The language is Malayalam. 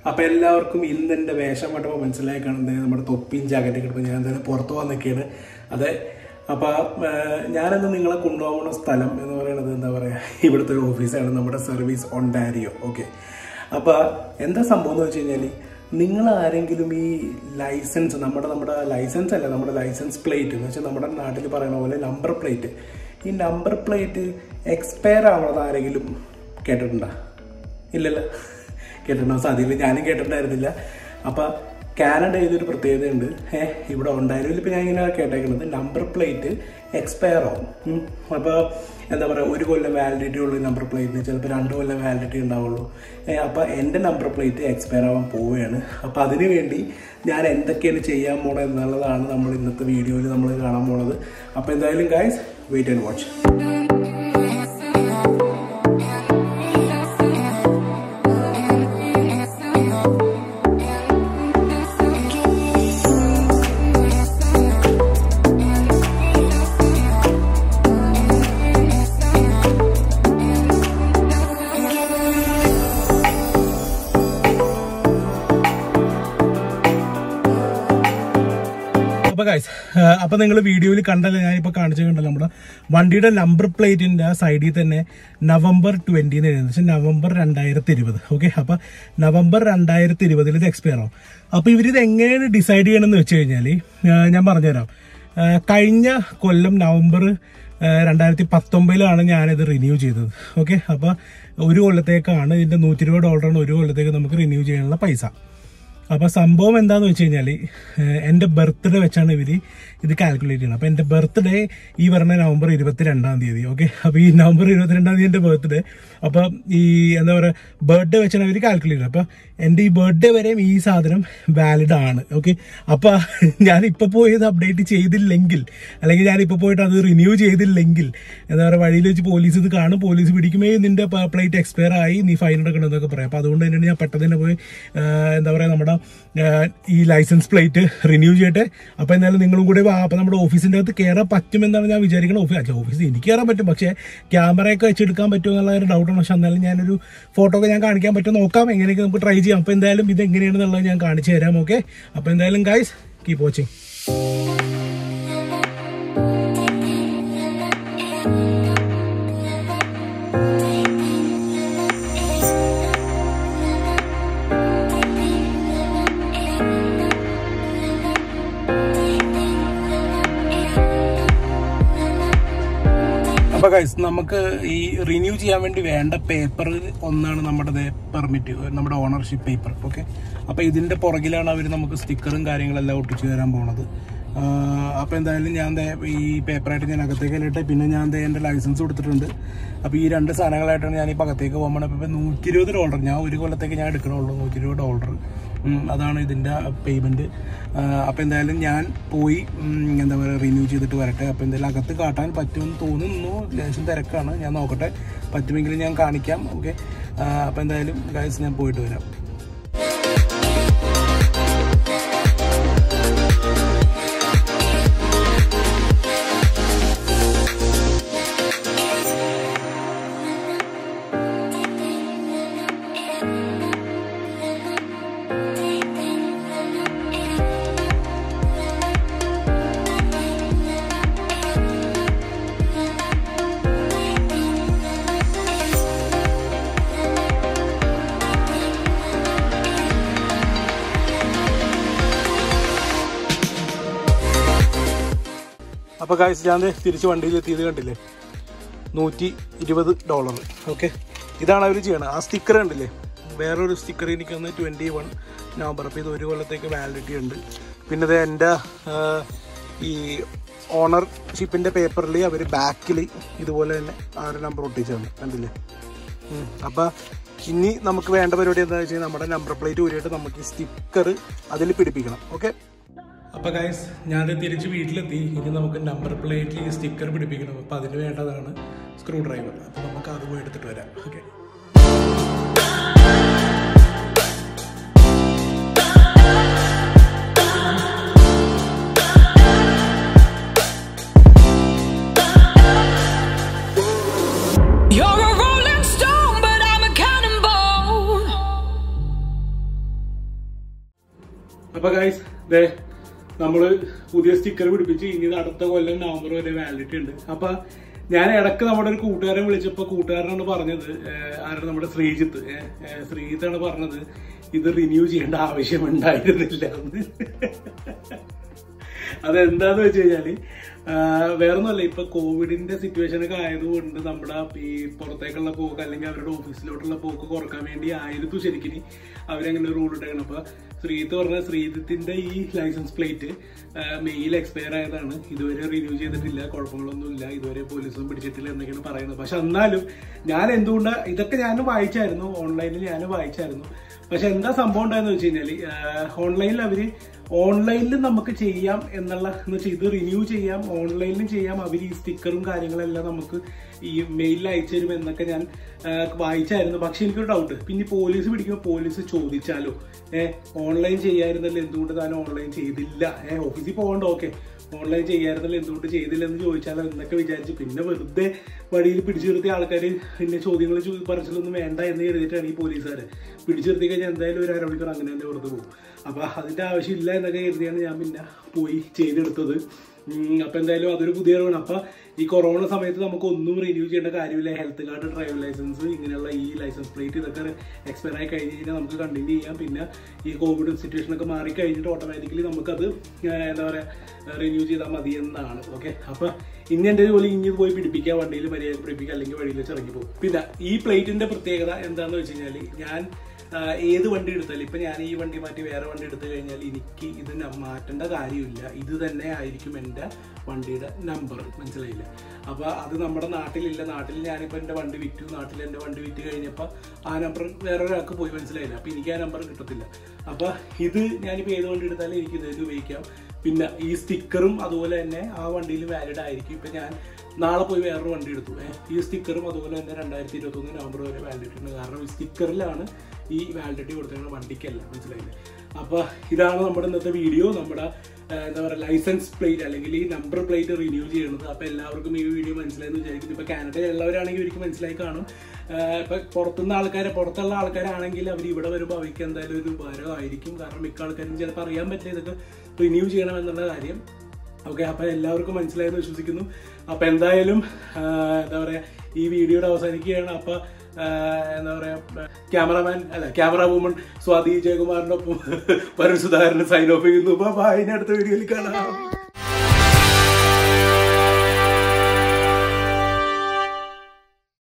അപ്പൊ എല്ലാവർക്കും ഇന്ന് എന്റെ വേഷം കണ്ടപ്പോൾ മനസ്സിലായി കാണുന്നത് നമ്മുടെ തൊപ്പിയും ജാക്കറ്റൊക്കെ എടുപ്പോൾ ഞാൻ എന്തായാലും പുറത്തു വന്നൊക്കെയാണ് അതെ അപ്പൊ ആ, ഞാനിന്ന് നിങ്ങളെ കൊണ്ടുപോകുന്ന സ്ഥലം എന്ന് പറയുന്നത് എന്താ പറയാ ഇവിടുത്തെ ഒരു ഓഫീസാണ് നമ്മുടെ സർവീസ് ഒണ്ടാരിയോ ഓക്കെ അപ്പൊ എന്താ സംഭവം എന്ന് വെച്ച് കഴിഞ്ഞാൽ നിങ്ങൾ ആരെങ്കിലും ഈ ലൈസൻസ് നമ്മുടെ നമ്മുടെ ലൈസൻസ് അല്ല നമ്മുടെ ലൈസൻസ് പ്ലേറ്റ് എന്ന് വെച്ചാൽ നമ്മുടെ നാട്ടിൽ പറയുന്ന പോലെ നമ്പർ പ്ലേറ്റ് ഈ നമ്പർ പ്ലേറ്റ് എക്സ്പയർ ആവണത് ആരെങ്കിലും കേട്ടിട്ടുണ്ടോ ഇല്ലല്ലോ കേട്ടിട്ടുണ്ടോ സാധ്യത ഞാനും കേട്ടിട്ടുണ്ടായിരുന്നില്ല അപ്പൊ കാനഡ ഇതൊരു പ്രത്യേകതയുണ്ട് ഏഹ് ഇവിടെ ഉണ്ടായിരുന്നു ഇപ്പം ഞാൻ ഇങ്ങനെ കേട്ടേക്കുന്നത് നമ്പർ പ്ലേറ്റ് എക്സ്പയർ ആവും ഉം. അപ്പോൾ എന്താ പറയുക ഒരു കൊല്ലം വാലിഡിറ്റി ഉള്ള നമ്പർ പ്ലേറ്റിന് ചിലപ്പോൾ രണ്ട് കൊല്ലം വാലിഡിറ്റി ഉണ്ടാവുള്ളൂ ഏഹ് അപ്പോൾ എൻ്റെ നമ്പർ പ്ലേറ്റ് എക്സ്പയർ ആവാൻ പോവുകയാണ് അപ്പോൾ അതിനു വേണ്ടി ഞാൻ എന്തൊക്കെയാണ് ചെയ്യാൻ പോണത് എന്നുള്ളതാണ് നമ്മൾ ഇന്നത്തെ വീഡിയോയിൽ നമ്മൾ കാണാൻ പോണത് അപ്പോൾ എന്തായാലും ഗൈസ് വെയിറ്റ് ആൻഡ് വാച്ച് അപ്പൊ ഗൈസ് അപ്പൊ നിങ്ങൾ വീഡിയോയിൽ കണ്ടല്ലോ ഞാനിപ്പോ കാണിച്ചു കണ്ടല്ലോ നമ്മുടെ വണ്ടിയുടെ നമ്പർ പ്ലേറ്റിന്റെ ആ സൈഡിൽ തന്നെ നവംബർ ട്വന്റി എന്ന് എഴുതുന്നത് പക്ഷെ നവംബർ രണ്ടായിരത്തി ഇരുപത് ഓക്കെ അപ്പൊ നവംബർ രണ്ടായിരത്തി ഇരുപതിൽ ഇത് എക്സ്പയർ ആവും അപ്പൊ ഇവരിത് എങ്ങനെയാണ് ഡിസൈഡ് ചെയ്യണമെന്ന് വെച്ച് കഴിഞ്ഞാല് ആ, ഞാൻ പറഞ്ഞുതരാം ആ, കഴിഞ്ഞ കൊല്ലം നവംബർ രണ്ടായിരത്തി പത്തൊമ്പതിലാണ് ഞാനിത് റിന്യൂ ചെയ്തത് ഓക്കെ അപ്പൊ ഒരു കൊല്ലത്തേക്കാണ് ഇതിന്റെ നൂറ്റി ഇരുപത് ഡോളറാണ് ഒരു കൊല്ലത്തേക്ക് നമുക്ക് റിന്യൂ ചെയ്യാനുള്ള പൈസ അപ്പൊ സംഭവം എന്താന്ന് വെച്ച് കഴിഞ്ഞാല് ഏഹ്, എന്റെ ബർത്ത്ഡേ വെച്ചാണ് ഇവര് ഇത് കാൽക്കുലേറ്റ് ചെയ്യുന്നത് അപ്പൊ എന്റെ ബർത്ത്ഡേ ഈ പറഞ്ഞ നവംബർ ഇരുപത്തിരണ്ടാം തീയതി ഓക്കെ അപ്പൊ ഈ നവംബർ ഇരുപത്തിരണ്ടാം തീയതി എന്റെ ബർത്ത്ഡേ അപ്പൊ ഈ എന്താ പറയാ ബർത്ത്ഡേ വെച്ചാണ് ഇവര് കാൽക്കുലേറ്റ് ചെയ്യുന്നത് അപ്പൊ എന്റെ ഈ ബർത്ത്ഡേ വരെയും ഈ സാധനം വാലിഡ് ആണ് ഓക്കെ അപ്പൊ ഞാൻ ഇപ്പൊ പോയി ഇത് അപ്ഡേറ്റ് ചെയ്തില്ലെങ്കിൽ അല്ലെങ്കിൽ ഞാൻ ഇപ്പൊ പോയിട്ട് അത് റിന്യൂ ചെയ്തില്ലെങ്കിൽ എന്താ പറയുക വഴിയിൽ വെച്ച് പോലീസ് ഇത് കാണും പോലീസ് പിടിക്കുമേ നിന്റെ പ്ലേറ്റ് എക്സ്പയർ ആയി നീ ഫൈൻ അടക്കണം എന്നൊക്കെ പറയാം അപ്പൊ അതുകൊണ്ട് തന്നെയാണ് ഞാൻ പെട്ടെന്ന് തന്നെ പോയി ആ, എന്താ പറയാ നമ്മുടെ ആ, ഈ ലൈസൻസ് പ്ലേറ്റ് റിന്യൂ ചെയ്യട്ടെ അപ്പൊ എന്നാലും നിങ്ങളും കൂടെ വാ അപ്പൊ നമ്മുടെ ഓഫീസിന്റെ അകത്ത് കയറാൻ പറ്റുമെന്നാണ് ഞാൻ വിചാരിക്കുന്നത് ഓഫീസ് അല്ല ഓഫീസിൽ എനിക്ക് കയറാൻ പറ്റും പക്ഷേ ക്യാമറയൊക്കെ വെച്ചെടുക്കാൻ പറ്റുമോ എന്നുള്ള ഒരു ഡൗട്ടാണ് പക്ഷെ എന്നാലും ഞാനൊരു ഫോട്ടോ ഒക്കെ ഞാൻ കാണിക്കാൻ പറ്റും നോക്കാം എങ്ങനെയൊക്കെ നമുക്ക് ട്രൈ ചെയ്യാം അപ്പൊ എന്തായാലും ഇത് എങ്ങനെയാണെന്നുള്ളത് ഞാൻ കാണിച്ചു തരാം ഓക്കെ അപ്പൊ എന്തായാലും ഗൈസ് കീപ് വാച്ചിങ് അപ്പൊ ഗൈസ് നമുക്ക് ഈ റിന്യൂ ചെയ്യാൻ വേണ്ടി വേണ്ട പേപ്പർ ഒന്നാണ് നമ്മുടെ പെർമിറ്റ് നമ്മുടെ ഓണർഷിപ്പ് പേപ്പർ ഓക്കെ അപ്പൊ ഇതിന്റെ പുറകിലാണ് അവർ നമുക്ക് സ്റ്റിക്കറും കാര്യങ്ങളെല്ലാം ഒട്ടിച്ചു തരാൻ പോണത് ആഹ് അപ്പൊ എന്തായാലും ഞാൻ ദേ ഈ പേപ്പറായിട്ട് ഞാൻ അകത്തേക്ക് ഇട്ട് പിന്നെ ഞാൻ ദേ എന്റെ ലൈസൻസ് കൊടുത്തിട്ടുണ്ട് അപ്പൊ ഈ രണ്ട് സാധനങ്ങളായിട്ടാണ് ഞാൻ ഇപ്പൊ അകത്തേക്ക് പോകാൻ പോണത് ഇപ്പൊ നൂറ്റി ഇരുപത് ഡോളർ ഞാൻ ഒരു കൊല്ലത്തേക്ക് ഞാൻ എടുക്കണുള്ളൂ നൂറ്റി ഇരുപത് ഡോളർ അതാണ് ഇതിന്റെ പേയ്മെന്റ് അപ്പൊ എന്തായാലും ഞാൻ പോയി ഉം, എന്താ പറയുക റിന്യൂ ചെയ്തിട്ട് വരട്ടെ അപ്പൊ എന്തായാലും അകത്ത് കാട്ടാൻ പറ്റുമെന്ന് തോന്നുന്നു ലേശം തിരക്കാണ് ഞാൻ നോക്കട്ടെ പറ്റുമെങ്കിൽ ഞാൻ കാണിക്കാം ഓക്കെ അപ്പൊ എന്തായാലും ഗൈസ് ഞാൻ പോയിട്ട് വരാം അപ്പൊ ഗൈസ് ഞാൻ ദേ തിരിച്ച് വണ്ടിയിൽ എത്തിയത് കണ്ടില്ലേ നൂറ്റി ഇരുപത് ഡോളർ ഓക്കെ ഇതാണ് അവർ ചെയ്യണത് ആ സ്റ്റിക്കർ കണ്ടില്ലേ വേറൊരു സ്റ്റിക്കർ എനിക്ക് വന്ന് ട്വൻറ്റി വൺ നവംബർ അപ്പോൾ ഇത് ഒരു കൊല്ലത്തേക്ക് വാലിഡിറ്റി ഉണ്ട് പിന്നെ ഇത് എൻ്റെ ആ, ഈ ഓണർഷിപ്പിൻ്റെ പേപ്പറിൽ അവർ ബാക്കിൽ ഇതുപോലെ തന്നെ ആ ഒരു നമ്പർ ഒട്ടിച്ചാണ് കണ്ടില്ലേ ഉം. അപ്പൊ ഇനി നമുക്ക് വേണ്ട പരിപാടി എന്താ വെച്ചാൽ നമ്മുടെ നമ്പർ പ്ലേറ്റ് ഊരിയിട്ട് നമുക്ക് സ്റ്റിക്കർ അതിൽ പിടിപ്പിക്കണം ഓക്കെ അപ്പൊ ഗൈസ് ഞാൻ തിരിച്ച് വീട്ടിലെത്തി ഇനി നമുക്ക് നമ്പർ പ്ലേറ്റിൽ ഈ സ്റ്റിക്കർ പിടിപ്പിക്കണം അപ്പൊ അതിന് വേണ്ടതാണ് സ്ക്രൂ ഡ്രൈവർ അപ്പൊ നമുക്ക് അത് പോയി എടുത്തിട്ട് വരാം okay You're a rolling stone, but I'm a cannonball. അപ്പൊ ഗൈസ് ദേ നമ്മള് പുതിയ സ്റ്റിക്കർ പിടിപ്പിച്ച് ഇനി ഇത് അടുത്ത കൊല്ലം നവംബർ വരെ വാലിഡിറ്റി ഉണ്ട് അപ്പൊ ഞാൻ ഇടക്ക് നമ്മുടെ ഒരു കൂട്ടുകാരൻ വിളിച്ചപ്പോ കൂട്ടുകാരനാണ് പറഞ്ഞത് ഏഹ്, ആരാണ് നമ്മുടെ ശ്രീജിത്ത് ഏഹ്, ഏഹ്, ശ്രീജിത്താണ് പറഞ്ഞത് ഇത് റിന്യൂ ചെയ്യേണ്ട ആവശ്യമുണ്ടായിരുന്നില്ല എന്ന് അതെന്താന്ന് വെച്ച് കഴിഞ്ഞാല് ആഹ് വേറൊന്നുമല്ല ഇപ്പൊ കോവിഡിന്റെ സിറ്റുവേഷൻ ഒക്കെ ആയതുകൊണ്ട് നമ്മുടെ ഈ പുറത്തേക്കുള്ള പോക്ക് അല്ലെങ്കിൽ അവരുടെ ഓഫീസിലോട്ടുള്ള പോക്ക് കുറക്കാൻ വേണ്ടി ആയിരുന്നു ശരിക്കും അവരങ്ങനെ ഒരു റൂൾ ഇട്ടേക്കണം അപ്പൊ ശ്രീജിത്ത് പറഞ്ഞ ശ്രീജിത്തിന്റെ ഈ ലൈസൻസ് പ്ലേറ്റ് മെയിൽ എക്സ്പയർ ആയതാണ് ഇതുവരെ റിന്യൂ ചെയ്തിട്ടില്ല കുഴപ്പങ്ങളൊന്നുമില്ല ഇതുവരെ പോലീസും പിടിച്ചിട്ടില്ല എന്നൊക്കെയാണ് പറയുന്നത് പക്ഷെ എന്നാലും ഞാൻ എന്തുകൊണ്ട് ഇതൊക്കെ ഞാൻ വായിച്ചായിരുന്നു ഓൺലൈനിൽ ഞാൻ വായിച്ചായിരുന്നു പക്ഷെ എന്താ സംഭവം ഉണ്ടായെന്ന് വെച്ച് കഴിഞ്ഞാല് ഓൺലൈനിൽ അവര് ഓൺലൈനിൽ നമുക്ക് ചെയ്യാം എന്നുള്ള എന്ന് വെച്ചാൽ ഇത് റിന്യൂ ചെയ്യാം ഓൺലൈനിലും ചെയ്യാം അവർ ഈ സ്റ്റിക്കറും കാര്യങ്ങളെല്ലാം നമുക്ക് ഈ മെയിലിൽ അയച്ചു തരും എന്നൊക്കെ ഞാൻ ആ, വായിച്ചായിരുന്നു പക്ഷെ എനിക്കൊരു ഡൗട്ട് പിന്നെ പോലീസ് പിടിക്കുമ്പോൾ പോലീസ് ചോദിച്ചാലോ ഏഹ് ഓൺലൈൻ ചെയ്യായിരുന്നല്ലോ എന്തുകൊണ്ട് താൻ ഓൺലൈൻ ചെയ്തില്ല ഏഹ് ഓഫീസിൽ പോകണ്ട ഓക്കെ ഓൺലൈൻ ചെയ്യായിരുന്നല്ലോ എന്തുകൊണ്ട് ചെയ്തില്ല എന്ന് ചോദിച്ചാലോ എന്നൊക്കെ വിചാരിച്ച് പിന്നെ വെറുതെ വഴിയിൽ പിടിച്ചു നിർത്തിയ ആൾക്കാർ പിന്നെ ചോദ്യങ്ങൾ ചോ- പറച്ചിലൊന്നും വേണ്ട എന്ന് കരുതിയിട്ടാണ് ഈ പോലീസുകാർ പിടിച്ചു നിർത്തി കഴിഞ്ഞാൽ എന്തായാലും ഒരു അരമണിക്കൂർ അങ്ങനെ തന്നെ വെറുതെ പോകും അപ്പൊ അതിന്റെ ആവശ്യമില്ല എന്നൊക്കെ കരുതിയാണ് ഞാൻ പിന്നെ പോയി ചെയ്തെടുത്തത് ഉം, അപ്പൊ എന്തായാലും അതൊരു പുതിയ അറിവാണ് അപ്പൊ ഈ കൊറോണ സമയത്ത് നമുക്ക് ഒന്നും റിന്യൂ ചെയ്യേണ്ട കാര്യമില്ല ഹെൽത്ത് കാർഡ് ഡ്രൈവിംഗ് ലൈസൻസ് ഇങ്ങനെയുള്ള ഈ ലൈസൻസ് പ്ലേറ്റ് ഇതൊക്കെ എക്സ്പയർ ആയി കഴിഞ്ഞ് കഴിഞ്ഞാൽ നമുക്ക് കണ്ടിന്യൂ ചെയ്യാം പിന്നെ ഈ കോവിഡ് സിറ്റുവേഷൻ ഒക്കെ മാറി കഴിഞ്ഞിട്ട് ഓട്ടോമാറ്റിക്കലി നമുക്കത് ആ, എന്താ പറയാ റിന്യൂ ചെയ്താൽ മതി എന്നാണ് ഓക്കെ അപ്പൊ ഇനി എന്റെ ജോലി ഇനി ഇത് പോയി പിടിപ്പിക്കുക വണ്ടിയിൽ മര്യാദ പിടിപ്പിക്കുക അല്ലെങ്കിൽ വഴിയിൽ വെച്ച് ഇറങ്ങി പോകും പിന്നെ ഈ പ്ലേറ്റിന്റെ പ്രത്യേകത എന്താന്ന് വെച്ച് കഴിഞ്ഞാൽ ഞാൻ ആ, ഏത് വണ്ടി എടുത്താലും ഇപ്പൊ ഞാൻ ഈ വണ്ടി മാറ്റി വേറെ വണ്ടി എടുത്തു കഴിഞ്ഞാൽ എനിക്ക് ഇത് ന- മാറ്റേണ്ട കാര്യമില്ല ഇത് തന്നെ ആയിരിക്കും എൻ്റെ വണ്ടിയുടെ നമ്പർ മനസ്സിലായില്ല അപ്പൊ അത് നമ്മുടെ നാട്ടിലില്ല നാട്ടിൽ ഞാനിപ്പോ എൻ്റെ വണ്ടി വിറ്റു നാട്ടിൽ എൻ്റെ വണ്ടി വിറ്റ് കഴിഞ്ഞപ്പോൾ ആ നമ്പർ വേറെ ഒരാൾക്ക് പോയി മനസ്സിലായില്ല അപ്പൊ എനിക്ക് ആ നമ്പർ കിട്ടത്തില്ല അപ്പൊ ഇത് ഞാനിപ്പോ ഏത് വണ്ടി എടുത്താലും എനിക്ക് ഇത് ഉപയോഗിക്കാം പിന്നെ ഈ സ്റ്റിക്കറും അതുപോലെ തന്നെ ആ വണ്ടിയിൽ വാലിഡ് ആയിരിക്കും ഇപ്പൊ ഞാൻ നാളെ പോയി വേറൊരു വണ്ടി എടുത്തു ഏ, ഈ സ്റ്റിക്കറും അതുപോലെ തന്നെ രണ്ടായിരത്തി ഇരുപത്തി ഒന്ന് നവംബർ വരെ വാലിഡിറ്റി ഉണ്ട് കാരണം ഈ സ്റ്റിക്കറിലാണ് ഈ വാലിഡിറ്റി കൊടുത്തിരിക്കുന്നത് വണ്ടിക്കല്ല മനസ്സിലായില്ലേ അപ്പൊ ഇതാണ് നമ്മുടെ ഇന്നത്തെ വീഡിയോ നമ്മുടെ ആ, എന്താ പറയുക ലൈസൻസ് പ്ലേറ്റ് അല്ലെങ്കിൽ ഈ നമ്പർ പ്ലേറ്റ് റിന്യൂ ചെയ്യുന്നത് അപ്പൊ എല്ലാവർക്കും ഈ വീഡിയോ മനസ്സിലായെന്ന് വിചാരിക്കുന്നു ഇപ്പൊ കാനഡയിൽ ഉള്ളവരാണെങ്കിൽ ഇവർക്ക് മനസ്സിലായി കാണും ആ, ഇപ്പൊ പുറത്തുനിന്ന് ആൾക്കാരെ പുറത്തുള്ള ആൾക്കാരാണെങ്കിൽ അവർ ഇവിടെ വരുമ്പോൾ അവർക്ക് എന്തായാലും ഒരു ഉപകാരമായിരിക്കും കാരണം മിക്ക ആൾക്കാരും ചിലപ്പോൾ അറിയാൻ പറ്റില്ല ഇതൊക്കെ റിന്യൂ ചെയ്യണം എന്നുള്ള കാര്യം ഓക്കെ അപ്പൊ എല്ലാവർക്കും മനസ്സിലായെന്ന് വിശ്വസിക്കുന്നു അപ്പൊ എന്തായാലും ആ, എന്താ പറയാ ഈ വീഡിയോയുടെ അവസാനിക്കുകയാണ് അപ്പൊ ആ, എന്താ പറയാ ക്യാമറമാൻ അല്ല ക്യാമറ വുമൺ സ്വാതി ജയകുമാറിന്റെ ഒപ്പം വരുൺ സുധാകരൻ സൈൻ ഓഫ് ചെയ്യുന്നു അപ്പൊ അതിനടുത്ത വീഡിയോയിൽ കാണാം